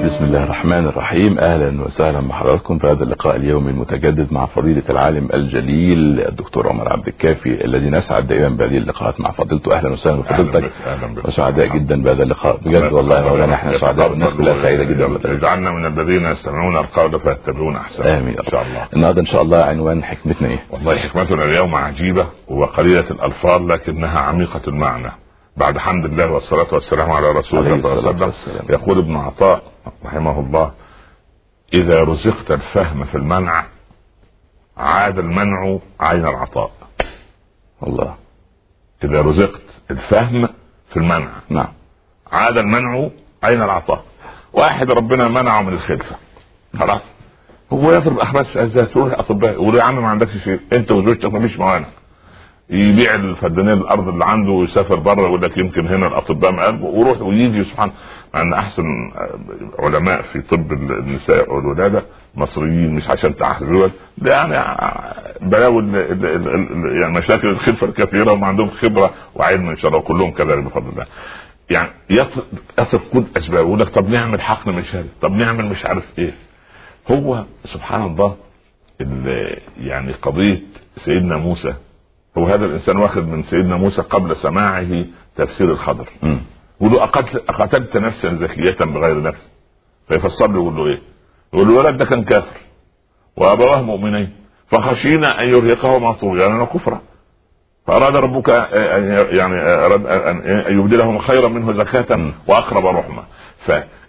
بسم الله الرحمن الرحيم اهلا وسهلا بحضراتكم في هذا اللقاء اليومي المتجدد مع فضيلة العالم الجليل الدكتور عمر عبد الكافي الذي نسعد دائما بهذه اللقاءات مع فضيلته اهلا وسهلا بفضيلتك وسعداء جدا بهذا اللقاء بجد والله يا مولانا احنا سعداء والناس كلها سعيده جدا اجعلنا من الذين يستمعون القول فيتبعون احسنه امين ان شاء الله النهارده ان شاء الله عنوان حكمتنا ايه؟ والله حكمتنا اليوم عجيبه وقليله الالفاظ لكنها عميقه المعنى بعد حمد الله والصلاة والسلام على رسول الله صلى الله عليه وسلم يقول ابن عطاء رحمه الله إذا رزقت الفهم في المنع عاد المنع عين العطاء الله إذا رزقت الفهم في المنع نعم عاد المنع عين العطاء واحد ربنا منعه من الخلفة خلاص هو يضرب احراس ازاز تروح الاطباء يقول يا عم ما عندكش شيء انت وزوجتك ما فيش موانع يبيع الفدانين الارض اللي عنده ويسافر بره يقول لك يمكن هنا الاطباء ما قلبه ويروح ويجي سبحان مع ان احسن علماء في طب النساء والولاده مصريين مش عشان تعهد ده يعني بلاوي يعني مشاكل الخلفه الكثيره وما عندهم خبره وعلم ان شاء الله كلهم كذلك بفضل الله يعني يصف كل اسباب يقول لك طب نعمل حقن مشاري طب نعمل مش عارف ايه هو سبحان الله يعني قضيه سيدنا موسى هو هذا الانسان واخد من سيدنا موسى قبل سماعه تفسير الخضر يقول له اقتلت نفسا زكية بغير نفس فيفسر له يقول له ايه؟ يقول له الولد ده كان كافر وابواه مؤمنين فخشينا ان يرهقهما طغيانا وكفرا فاراد ربك يعني اراد ان يبدلهم خيرا منه زكاة واقرب رحمه ف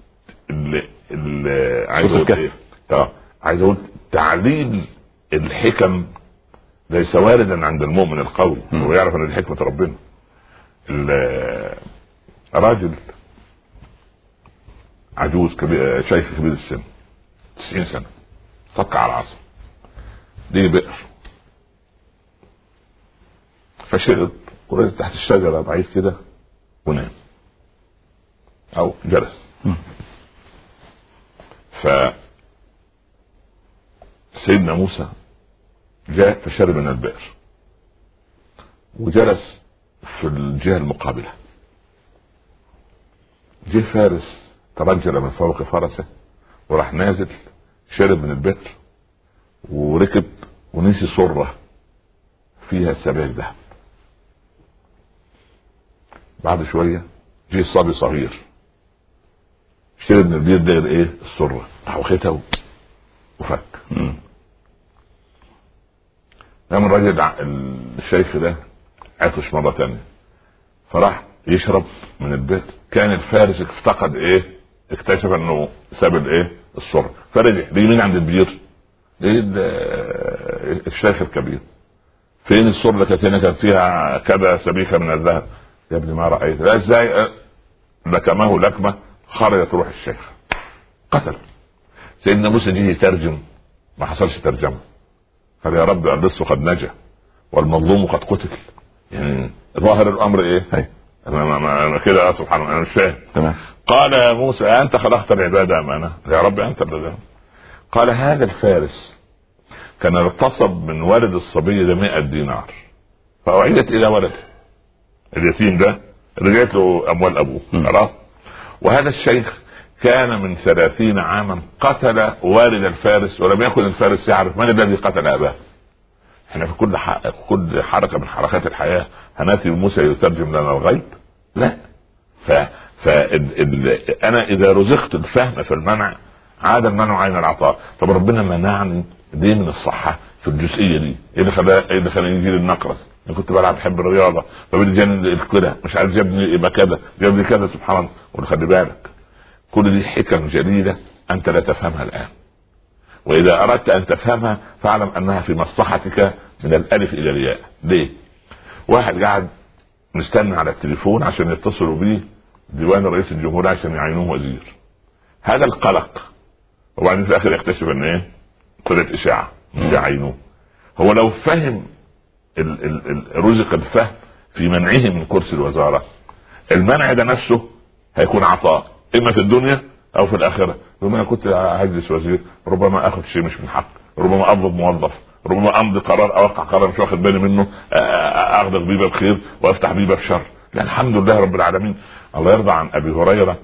عايز اقول ايه؟ آه. عايز اقول تعليل الحكم ليس واردا عند المؤمن القوي هو يعرف ان دي حكمه ربنا راجل عجوز كبير شيخ كبير السن 90 سنه فك على العصر دي بئر فشرب ورد تحت الشجره ضعيف كده ونام او جلس ف سيدنا موسى جاء فشرب من البئر وجلس في الجهة المقابلة جه فارس ترجل من فوق فرسه وراح نازل شرب من البئر وركب ونسي صرة فيها سباك ذهب بعد شوية جه صبي صغير شرب من البيت ده ايه السرة راح واخدها وفك قام الراجل الشيخ ده عطش مره تانية فراح يشرب من البيت كان الفارس افتقد ايه اكتشف انه ساب الايه السر فرجع مين عند البير لقيت الشيخ الكبير فين السر اللي كانت هنا كان فيها كذا سبيكه من الذهب يا ابني ما رايت لا ازاي لكمه لكمه خرجت روح الشيخ قتل سيدنا موسى جه يترجم ما حصلش ترجمه قال يا رب اللص قد نجا والمظلوم قد قتل يعني ظاهر الامر ايه؟ هي. انا ما ما كده سبحان الله انا مش فاهم تمام قال يا موسى انت خلقت العباد ام انا؟ يا رب انت اللي قال هذا الفارس كان اغتصب من والد الصبي ده 100 دينار فأعيدت إلى ولده اليتيم ده رجعت له أموال أبوه خلاص وهذا الشيخ كان من ثلاثين عاما قتل والد الفارس ولم يكن الفارس يعرف من الذي قتل اباه احنا في كل حق كل حركه من حركات الحياه هناتي موسى يترجم لنا الغيب لا ف ف انا اذا رزقت الفهم في المنع عاد المنع عين العطاء طب ربنا منعني ليه من الصحه في الجزئيه دي ايه اللي خلاه ايه اللي خلاني يجي لي النقرس انا كنت بلعب بحب الرياضه طب اللي جاني كده مش عارف جابني يبقى كذا جابني كذا سبحان الله خلي بالك كل دي حكم جليلة أنت لا تفهمها الآن وإذا أردت أن تفهمها فاعلم أنها في مصلحتك من الألف إلى الياء ليه؟ واحد قاعد مستنى على التليفون عشان يتصلوا بيه ديوان رئيس الجمهورية عشان يعينوه وزير هذا القلق وبعدين في الآخر يكتشف أن إيه؟ طلعت إشاعة يعينوه هو لو فهم ال ال ال رزق الفهم في منعه من كرسي الوزارة المنع ده نفسه هيكون عطاء اما في الدنيا او في الاخره ربما انا كنت هجلس وزير ربما اخذ شيء مش من حق ربما اضرب موظف ربما امضي قرار اوقع قرار مش واخد بالي منه اغدق بيه باب خير وافتح بيه باب شر لا الحمد لله رب العالمين الله يرضى عن ابي هريره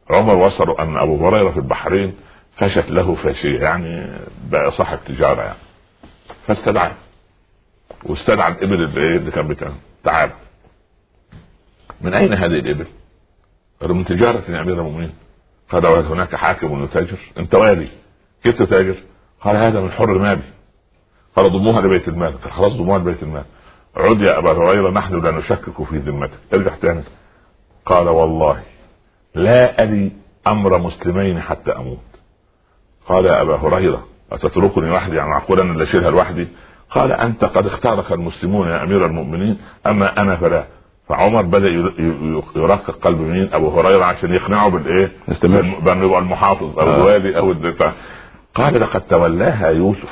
عمر وصلوا ان ابو هريره في البحرين فشت له فاشيه يعني بقى صاحب تجاره يعني فاستدعى واستدعى الابل اللي, اللي كان بتاعه تعال من اين هذه الابل؟ قالوا من تجاره يا امير المؤمنين قال هناك حاكم يتاجر انت والي كيف تتاجر؟ قال هذا من حر مالي قال ضموها لبيت المال قال خلاص ضموها لبيت المال عد يا ابا هريره نحن لا نشكك في ذمتك ارجع تاني قال والله لا ألي أمر مسلمين حتى أموت قال يا أبا هريرة أتتركني وحدي يعني معقول أنا اللي أشيلها لوحدي قال أنت قد اختارك المسلمون يا أمير المؤمنين أما أنا فلا فعمر بدا يرقق قلب مين ابو هريره عشان يقنعه بالايه؟ بانه يبقى المحافظ او آه. الوالي او الدفاع قال لقد تولاها يوسف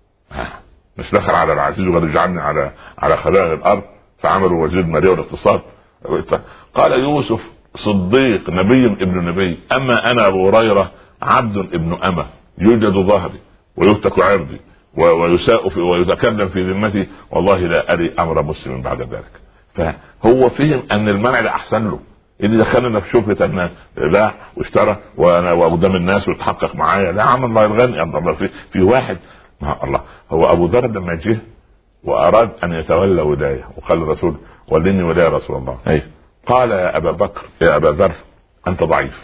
مش دخل على العزيز وقد جعلني على على خلائق الارض فعملوا وزير الماليه والاقتصاد قال يوسف صديق نبي ابن نبي اما انا ابو هريره عبد ابن امه يوجد ظهري ويهتك عرضي ويساء في ويتكلم في ذمتي والله لا اري امر مسلم بعد ذلك فهو فهم ان المنع ده احسن له اللي دخلنا في شبهه ان باع واشترى وانا وقدام الناس ويتحقق معايا لا عم الله الغني الله في, في واحد ما الله هو ابو ذر لما جه واراد ان يتولى ولايه وقال الرسول ولني ولايه رسول الله أيه. قال يا ابا بكر يا ابا ذر انت ضعيف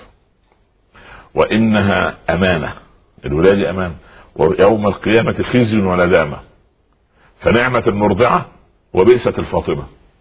وانها امانه الولايه امانه ويوم القيامه خزي وندامه فنعمه المرضعه وبئست الفاطمه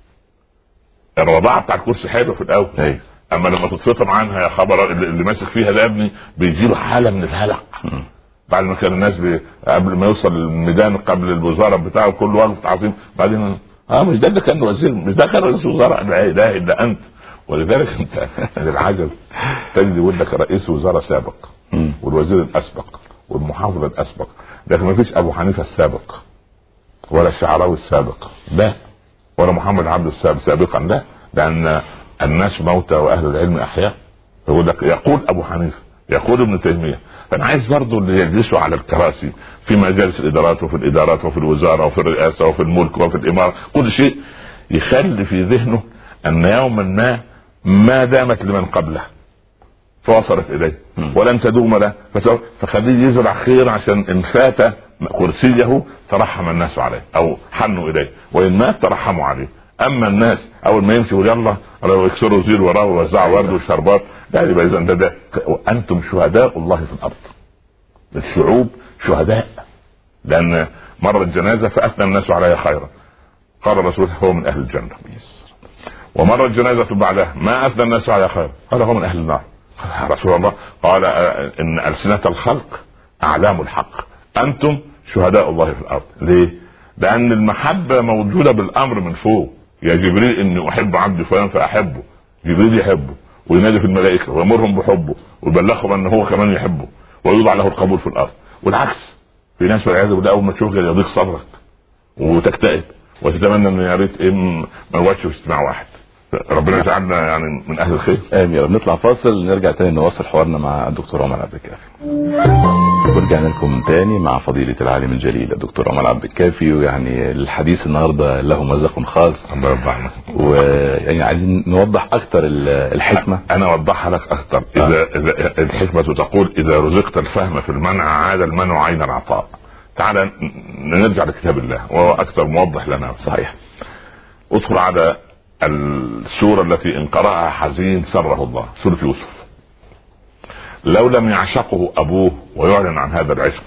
الرضاعه بتاع الكرسي حلو في الاول أيه. اما لما تتفطم عنها يا خبر اللي ماسك فيها ده ابني بيجي له حاله من الهلع بعد ما كان الناس بي... قبل ما يوصل الميدان قبل الوزاره بتاعه كل وقت عظيم بعدين اه مش ده اللي كان وزير مش ده كان رئيس وزراء لا اله الا انت ولذلك انت للعجب تجد يقول لك رئيس وزراء سابق والوزير الاسبق والمحافظ الاسبق لكن ما فيش ابو حنيفه السابق ولا الشعراوي السابق لا ولا محمد عبد السابق سابقا لا لان الناس موتى واهل العلم احياء يقول لك يقول ابو حنيفه يقول ابن تيميه فانا عايز برضه اللي يجلسوا على الكراسي في مجالس الادارات وفي الادارات وفي الوزاره وفي الرئاسه وفي الملك وفي الاماره كل شيء يخلي في ذهنه ان يوما ما ما دامت لمن قبله فوصلت اليه ولن تدوم له فخليه يزرع خير عشان ان فات كرسيه ترحم الناس عليه او حنوا اليه وان مات ترحموا عليه اما الناس اول ما يمشي يلا يكسروا زير وراه ويوزعوا ورد وشربات لا يبقى اذا ده, ده وانتم شهداء الله في الارض الشعوب شهداء لان مرت جنازه فاثنى الناس عليها خيرا قال الرسول هو من اهل الجنه ومرت جنازه بعدها ما اثنى الناس عليها خيرا قال هو من اهل النار قال رسول الله قال ان السنه الخلق اعلام الحق انتم شهداء الله في الارض ليه؟ لان المحبه موجوده بالامر من فوق يا جبريل اني احب عبدي فلان فاحبه جبريل يحبه وينادي في الملائكه ويامرهم بحبه ويبلغهم ان هو كمان يحبه ويوضع له القبول في الارض والعكس في ناس والعياذ بالله اول ما تشوف يضيق صدرك وتكتئب وتتمنى ان يا ريت ايه ما نوقفش في اجتماع واحد ربنا يجعلنا يعني من اهل الخير امين يا رب نطلع فاصل نرجع تاني نواصل حوارنا مع الدكتور عمر عبد الكافي ورجعنا لكم تاني مع فضيلة العالم الجليل الدكتور عمر عبد الكافي ويعني الحديث النهارده له مذاق خاص الله يرضى ويعني عايزين نوضح اكتر الحكمة انا اوضحها لك اكتر اذا, آه. إذا الحكمة تقول اذا رزقت الفهم في المنع عاد المنع عين العطاء تعال نرجع لكتاب الله وهو اكثر موضح لنا صحيح ادخل على السورة التي ان قرأها حزين سره الله سورة يوسف لو لم يعشقه ابوه ويعلن عن هذا العشق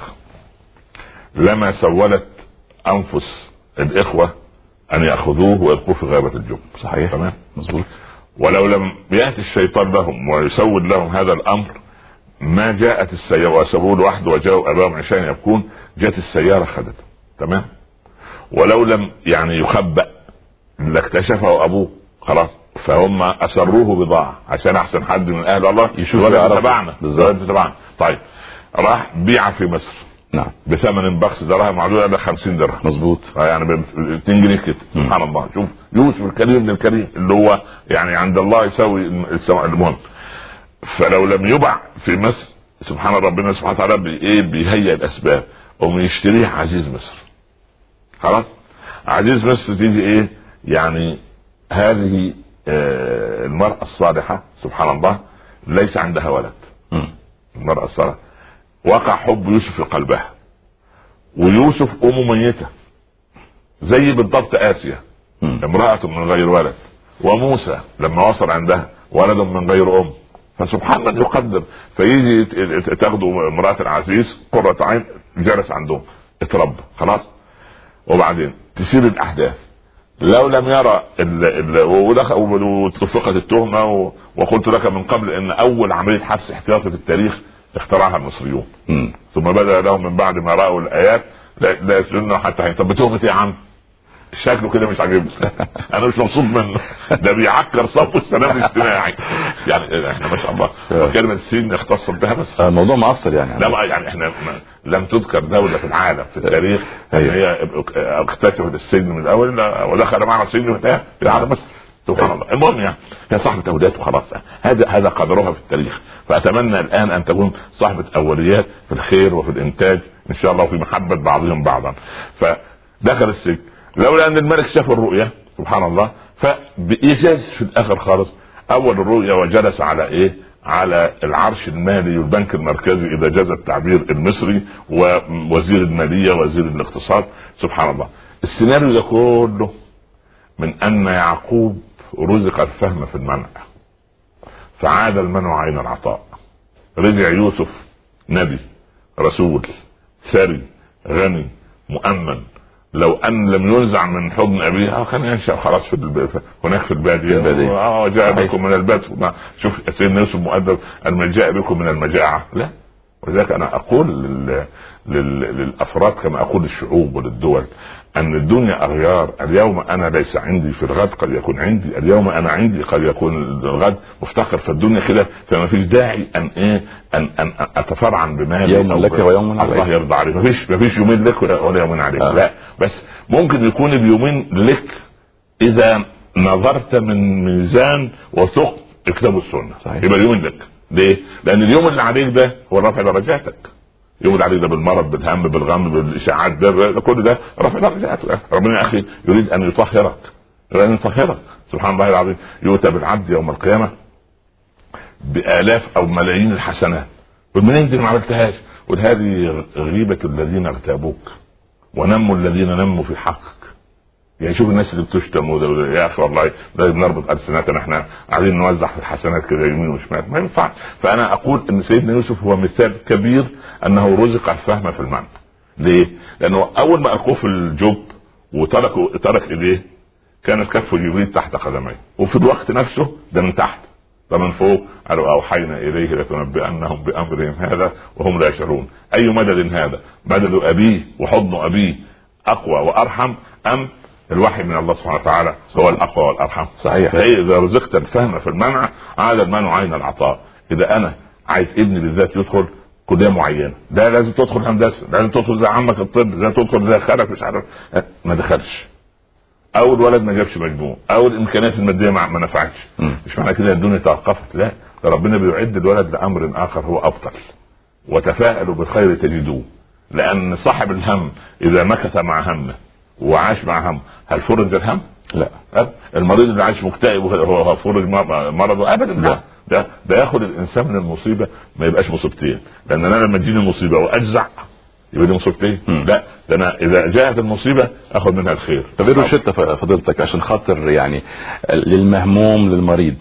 لما سولت انفس الاخوة ان ياخذوه ويلقوه في غابة الجب صحيح تمام مظبوط ولو لم ياتي الشيطان لهم ويسول لهم هذا الامر ما جاءت السيارة وسابوه لوحده وجاءوا اباهم عشان يبكون جاءت السيارة خدته تمام ولو لم يعني يخبأ لاكتشفه ابوه خلاص فهم اسروه بضاعه عشان احسن حد من اهل الله يشوف تبعنا بالظبط تبعنا طيب راح بيع في مصر نعم بثمن بخس دراهم معدوده ب 50 درهم مظبوط يعني ب 2 جنيه كده سبحان الله شوف يوسف الكريم من الكريم اللي هو يعني عند الله يساوي المهم فلو لم يبع في مصر سبحان ربنا سبحانه وتعالى بي ايه بيهيئ الاسباب ومن يشتريه عزيز مصر خلاص عزيز مصر تيجي ايه يعني هذه آه، المرأة الصالحة سبحان الله ليس عندها ولد مم. المرأة الصالحة وقع حب يوسف في قلبها ويوسف أم ميتة زي بالضبط آسيا مم. امرأة من غير ولد وموسى لما وصل عندها ولد من غير أم فسبحان من يقدر فيجي ت- ت- تاخدوا امرأة العزيز قرة عين جلس عندهم اتربى خلاص وبعدين تسير الأحداث لو لم يرى ال ال ودخل واتفقت التهمة و- وقلت لك من قبل ان اول عملية حبس احتياطي في التاريخ اخترعها المصريون مم. ثم بدا لهم من بعد ما راوا الايات لا, لا يسجنونه حتى حين طب بتهمة ايه يا عم؟ شكله كده مش عاجبني انا مش مبسوط منه ده بيعكر صف السلام الاجتماعي يعني احنا ما شاء الله كلمه السين اختصت بها بس الموضوع معصر يعني لا ما- يعني احنا ما لم تذكر دولة في العالم في التاريخ ان أيوة. هي اختتمت السجن من الاول لا- ودخل معنا السجن في في العالم بس سبحان الله المهم يعني هي صاحبة اولاد وخلاص هذا هذا قدرها في التاريخ فاتمنى الان ان تكون صاحبة اوليات في الخير وفي الانتاج ان شاء الله وفي محبة بعضهم بعضا فدخل السجن لولا ان الملك شاف الرؤيا سبحان الله فبايجاز في الاخر خالص اول الرؤيا وجلس على ايه على العرش المالي والبنك المركزي اذا جاز التعبير المصري ووزير الماليه وزير الاقتصاد سبحان الله السيناريو ده كله من ان يعقوب رزق الفهم في المنع فعاد المنع عين العطاء رجع يوسف نبي رسول ثري غني مؤمن لو ان لم ينزع من حضن ابيه آه كان ينشا خلاص في الب... هناك في الباديه البادية. اه جاء صحيح. بكم من البدو ما شوف سيدنا يوسف مؤدب ان جاء بكم من المجاعه لا ولذلك انا اقول لل... لل... للافراد كما اقول للشعوب وللدول ان الدنيا اغيار اليوم انا ليس عندي في الغد قد يكون عندي اليوم انا عندي قد يكون الغد مفتقر فالدنيا كده فما فيش داعي ان ايه ان ان اتفرعن بمالي يوم أو لك ب- ويوم عليك. الله يرضى عليك ما فيش ما فيش يومين لك ولا ولا يومين عليك آه. لا بس ممكن يكون اليومين لك اذا نظرت من ميزان وثقت الكتاب والسنه صحيح. يبقى اليومين لك ليه؟ لان اليوم اللي عليك ده هو رفع درجاتك اليوم اللي عليك ده بالمرض بالهم بالغم بالاشاعات ده, ده كل ده رفع درجاتك ربنا يا اخي يريد ان يطهرك يريد ان يطهرك سبحان الله العظيم يؤتى بالعبد يوم القيامه بالاف او ملايين الحسنات يقول منين دي ما عملتهاش يقول هذه غيبه الذين اغتابوك ونموا الذين نموا في حقك يعني شوف الناس اللي بتشتم وده- يا اخي والله لازم نربط السنتنا احنا قاعدين نوزع في الحسنات كده يمين وشمال ما ينفع فانا اقول ان سيدنا يوسف هو مثال كبير انه رزق الفهم في المعنى ليه؟ لانه اول ما القوه في الجب وتركوا ترك ايديه كانت كف جبريل تحت قدميه وفي الوقت نفسه ده من تحت ده من فوق قالوا اوحينا اليه لتنبئنهم بامرهم هذا وهم لا يشعرون اي مدد هذا مدد ابيه وحضن ابيه اقوى وارحم ام الوحي من الله سبحانه وتعالى هو الاقوى والارحم صحيح. فهي اذا رزقت الفهم في المنع عاد المنع عين العطاء اذا انا عايز ابني بالذات يدخل كليه معينه ده لازم تدخل هندسه لازم تدخل زي عمك الطب لازم تدخل زي خالك مش عارف أه، ما دخلش او الولد ما جابش مجموع او الامكانيات الماديه ما ما نفعتش مم. مش معنى كده الدنيا توقفت لا ده ربنا بيعد الولد لامر اخر هو افضل وتفاءلوا بالخير تجدوه لان صاحب الهم اذا مكث مع همه وعاش مع همه هل فرج الهم؟ لا أب- المريض اللي عايش مكتئب وهو هو فرج م- مرضه ابدا لا ده ده ياخد الانسان من المصيبه ما يبقاش مصيبتين لان انا لما تجيني مصيبه واجزع يبقى دي مصيبتين مم. لا ده انا اذا جاءت المصيبه اخذ منها الخير طب ايه روشتة ف- فضيلتك عشان خاطر يعني للمهموم للمريض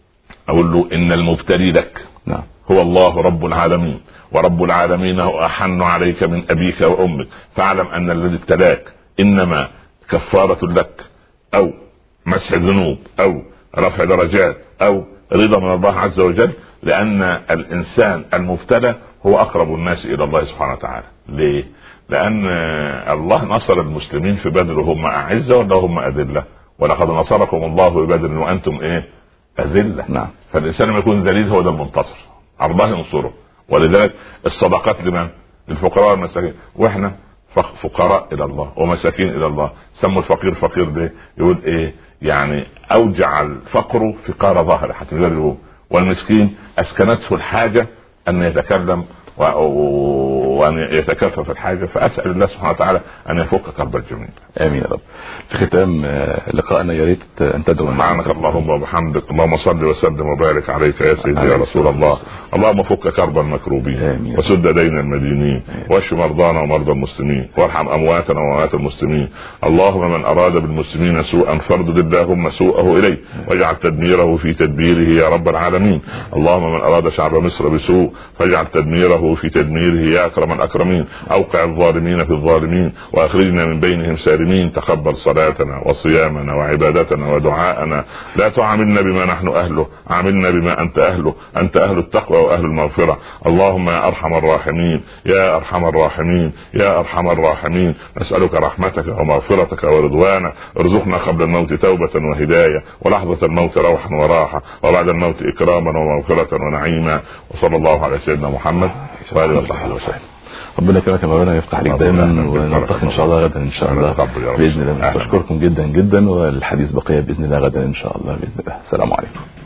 اقول له ان المبتلي لك نعم هو الله رب العالمين ورب العالمين هو احن عليك من ابيك وامك فاعلم ان الذي ابتلاك انما كفاره لك او مسح ذنوب او رفع درجات او رضا من الله عز وجل لان الانسان المبتلى هو اقرب الناس الى الله سبحانه وتعالى ليه لان الله نصر المسلمين في بدر وهم اعزه ولا هم اذله ولقد نصركم الله ببدر وانتم ايه اذله نعم فالانسان لما يكون ذليل هو ده المنتصر الله ينصره ولذلك الصدقات لمن؟ للفقراء والمساكين واحنا فق- فقراء الى الله ومساكين الى الله سموا الفقير فقير ليه؟ يقول ايه؟ يعني اوجع الفقر فقار ظهره حتى يقول والمسكين اسكنته الحاجه ان يتكلم و- و- وان يتكفف الحاجه فاسال الله سبحانه وتعالى ان يفك كرب الجميع. امين يا رب. في ختام آه، لقائنا يا ريت ان تدعو سبحانك اللهم وبحمدك اللهم صل وسلم وبارك عليك يا سيدي يا رسول الله اللهم فك كرب المكروبين وسد دين المدينين واشف مرضانا ومرضى المسلمين وارحم امواتنا واموات المسلمين اللهم من اراد بالمسلمين سوءا فاردد اللهم سوءه اليه واجعل تدميره في تدبيره يا رب العالمين اللهم من اراد شعب مصر بسوء فاجعل تدميره في تدميره يا اكرم الاكرمين اوقع الظالمين في الظالمين واخرجنا من بينهم سالمين تقبل صلاتنا وصيامنا وعبادتنا ودعاءنا لا تعاملنا بما نحن اهله عاملنا بما انت اهله انت اهل التقوى واهل المغفره اللهم يا ارحم الراحمين يا ارحم الراحمين يا ارحم الراحمين نسالك رحمتك ومغفرتك ورضوانك ارزقنا قبل الموت توبه وهدايه ولحظه الموت روحا وراحه وبعد الموت اكراما ومغفره ونعيما وصلى الله على سيدنا محمد واله وصحبه وسلم ربنا يكرمك يا مولانا ويفتح عليك دايما ونلتقي ان شاء الله غدا ان شاء الله باذن الله بشكركم جدا جدا والحديث بقيه باذن الله غدا ان شاء الله باذن الله السلام عليكم